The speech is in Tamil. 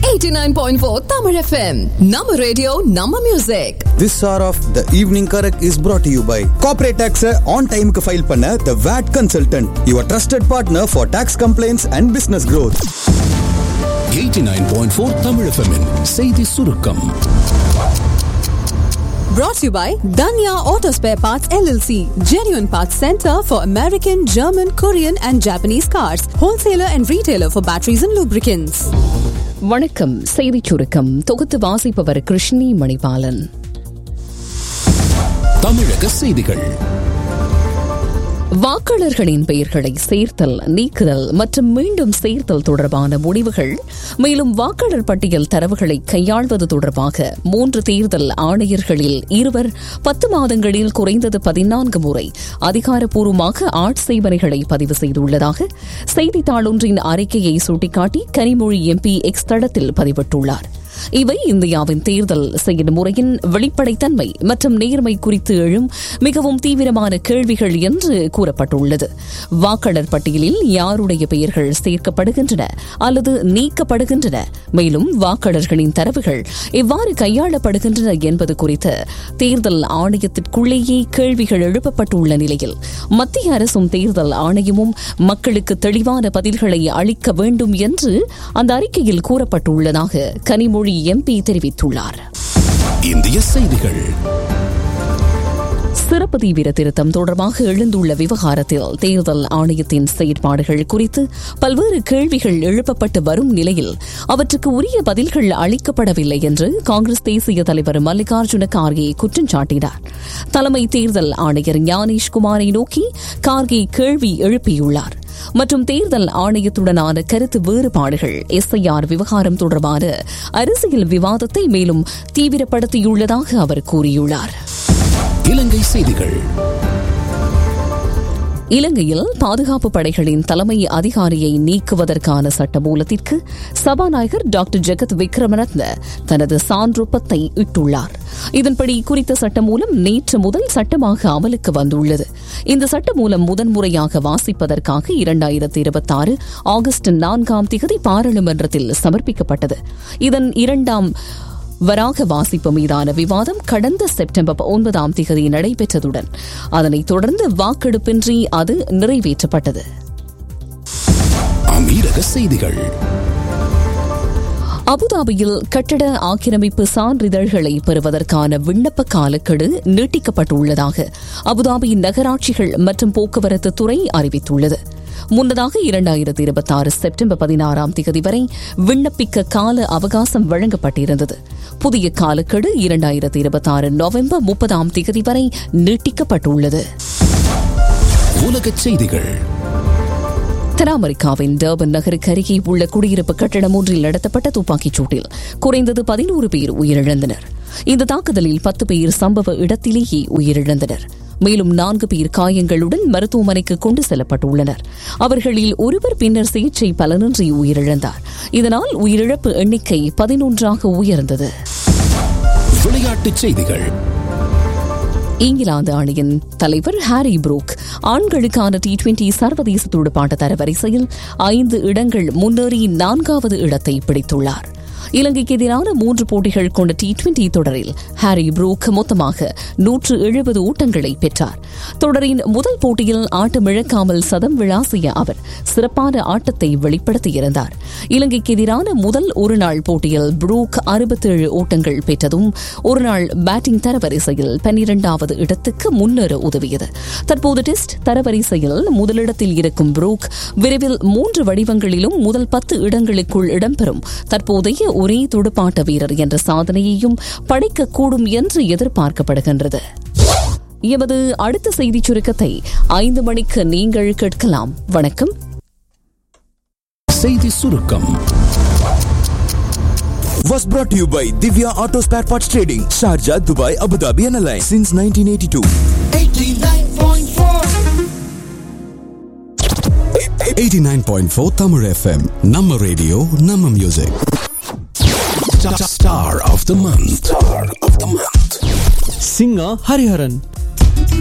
89.4 Tamil FM. Nama radio, Nama music. This hour of the evening correct is brought to you by corporate tax on time க்கு ஃபைல் பண்ண the VAT consultant your trusted partner for tax complaints and business growth 89.4 Tamil FM -இன் செய்தி சுருக்கம் Brought to you by Danya Auto Spare Parts LLC. Genuine Parts Center for American, German, Korean and Japanese cars. Wholesaler and retailer for batteries and lubricants. வணக்கம் செய்திச் சுருக்கம் தொகுத்து வாசிப்பவர் கிருஷ்ணி மணிபாலன் தமிழக செய்திகள் வாக்காளர்களின் பெயர்களை சேர்த்தல் நீக்குதல் மற்றும் மீண்டும் சேர்த்தல் தொடர்பான முடிவுகள் மேலும் வாக்காளர் பட்டியல் தரவுகளை கையாள்வது தொடர்பாக மூன்று தேர்தல் ஆணையர்களில் இருவர் பத்து மாதங்களில் குறைந்தது பதினான்கு முறை அதிகாரப்பூர்வமாக ஆட்சேபனைகளை பதிவு செய்துள்ளதாக செய்தித்தாள் ஒன்றின் அறிக்கையை சுட்டிக்காட்டி கனிமொழி எம்பி எக்ஸ் தளத்தில் பதிவிட்டுள்ளார் இவை இந்தியாவின் தேர்தல் செயல்முறையின் வெளிப்படைத்தன்மை மற்றும் நேர்மை குறித்து எழும் மிகவும் தீவிரமான கேள்விகள் என்று கூறப்பட்டுள்ளது வாக்காளர் பட்டியலில் யாருடைய பெயர்கள் சேர்க்கப்படுகின்றன அல்லது நீக்கப்படுகின்றன மேலும் வாக்காளர்களின் தரவுகள் எவ்வாறு கையாளப்படுகின்றன என்பது குறித்து தேர்தல் ஆணையத்திற்குள்ளேயே கேள்விகள் எழுப்பப்பட்டுள்ள நிலையில் மத்திய அரசும் தேர்தல் ஆணையமும் மக்களுக்கு தெளிவான பதில்களை அளிக்க வேண்டும் என்று அந்த அறிக்கையில் கூறப்பட்டுள்ளதாக கனிமொழி எம்பி தெரிவித்துள்ளார் இந்திய செய்திகள் சிறப்பு தீவிர திருத்தம் தொடர்பாக எழுந்துள்ள விவகாரத்தில் தேர்தல் ஆணையத்தின் செயற்பாடுகள் குறித்து பல்வேறு கேள்விகள் எழுப்பப்பட்டு வரும் நிலையில் அவற்றுக்கு உரிய பதில்கள் அளிக்கப்படவில்லை என்று காங்கிரஸ் தேசிய தலைவர் மல்லிகார்ஜுன கார்கே குற்றம் சாட்டினார் தலைமை தேர்தல் ஆணையர் ஞானேஷ் குமாரை நோக்கி கார்கே கேள்வி எழுப்பியுள்ளார் மற்றும் தேர்தல் ஆணையத்துடனான கருத்து வேறுபாடுகள் எஸ்ஐஆர் விவகாரம் தொடர்பான அரசியல் விவாதத்தை மேலும் தீவிரப்படுத்தியுள்ளதாக அவர் கூறியுள்ளார் இலங்கை செய்திகள் இலங்கையில் பாதுகாப்பு படைகளின் தலைமை அதிகாரியை நீக்குவதற்கான சட்டமூலத்திற்கு சபாநாயகர் டாக்டர் ஜெகத் விக்ரமரத்ன தனது சான்றொப்பத்தை இட்டுள்ளார் இதன்படி குறித்த சட்டமூலம் நேற்று முதல் சட்டமாக அமலுக்கு வந்துள்ளது இந்த சட்டமூலம் முதன்முறையாக வாசிப்பதற்காக இரண்டாயிரத்தி இருபத்தி ஆறு ஆகஸ்ட் நான்காம் திகதி பாராளுமன்றத்தில் சமர்ப்பிக்கப்பட்டது இதன் இரண்டாம் வராக வாசிப்பு மீதான விவாதம் கடந்த செப்டம்பர் ஒன்பதாம் திகதி நடைபெற்றதுடன் அதனைத் தொடர்ந்து வாக்கெடுப்பின்றி அது நிறைவேற்றப்பட்டது அமீரக செய்திகள் அபுதாபியில் கட்டட ஆக்கிரமிப்பு சான்றிதழ்களை பெறுவதற்கான விண்ணப்ப காலக்கெடு நீட்டிக்கப்பட்டுள்ளதாக அபுதாபியின் நகராட்சிகள் மற்றும் போக்குவரத்து துறை அறிவித்துள்ளது முன்னதாக இரண்டாயிரத்தி இருபத்தி ஆறு செப்டம்பர் பதினாறாம் தேதி வரை விண்ணப்பிக்க கால அவகாசம் வழங்கப்பட்டிருந்தது புதிய காலக்கெடு இரண்டாயிரத்தி இருபத்தி ஆறு நவம்பர் முப்பதாம் தேதி வரை நீட்டிக்கப்பட்டுள்ளது உலக செய்திகள் தென் அமெரிக்காவின் டர்பன் நகருக்கு அருகே உள்ள குடியிருப்பு கட்டடம் ஒன்றில் நடத்தப்பட்ட துப்பாக்கிச் சூட்டில் குறைந்தது பதினோரு பேர் உயிரிழந்தனர் இந்த தாக்குதலில் பத்து பேர் சம்பவ இடத்திலேயே உயிரிழந்தனர் மேலும் நான்கு பேர் காயங்களுடன் மருத்துவமனைக்கு கொண்டு செல்லப்பட்டுள்ளனர் அவர்களில் ஒருவர் பின்னர் சிகிச்சை பலனின்றி உயிரிழந்தார் இதனால் உயிரிழப்பு எண்ணிக்கை பதினொன்றாக உயர்ந்தது விளையாட்டுச் செய்திகள் இங்கிலாந்து அணியின் தலைவர் ஹாரி புரூக் ஆண்களுக்கான டி டுவெண்டி சர்வதேச துடுப்பாட்ட தரவரிசையில் ஐந்து இடங்கள் முன்னேறி நான்காவது இடத்தை பிடித்துள்ளார் இலங்கைக்கு எதிரான மூன்று போட்டிகள் கொண்ட டி டுவெண்டி தொடரில் ஹாரி புரூக் மொத்தமாக நூற்று எழுபது ஓட்டங்களை பெற்றார் தொடரின் முதல் போட்டியில் ஆட்டமிழக்காமல் சதம் விளாசிய அவர் சிறப்பான ஆட்டத்தை வெளிப்படுத்தியிருந்தார் இலங்கைக்கு எதிரான முதல் ஒருநாள் போட்டியில் புரூக் அறுபத்தேழு ஓட்டங்கள் பெற்றதும் ஒருநாள் பேட்டிங் தரவரிசையில் பன்னிரண்டாவது இடத்துக்கு முன்னேற உதவியது தற்போது டெஸ்ட் தரவரிசையில் முதலிடத்தில் இருக்கும் புரூக் விரைவில் மூன்று வடிவங்களிலும் முதல் பத்து இடங்களுக்குள் இடம்பெறும் தற்போதைய ஒரே துடுப்பாட்ட வீரர் என்ற சாதனையையும் படைக்கக்கூடும் என்று எதிர்பார்க்கப்படுகின்றது எமது அடுத்த செய்திச் சுருக்கத்தை ஐந்து மணிக்கு நீங்கள் கேட்கலாம் வணக்கம் செய்தி சுருக்கம் was brought to you by Divya Auto Spare Parts Trading Sharjah Dubai Abu Dhabi and Alliance since 1982 89.4 Tamil FM நம்ம ரேடியோ நம்ம music star of the month star of the month singer Hariharan.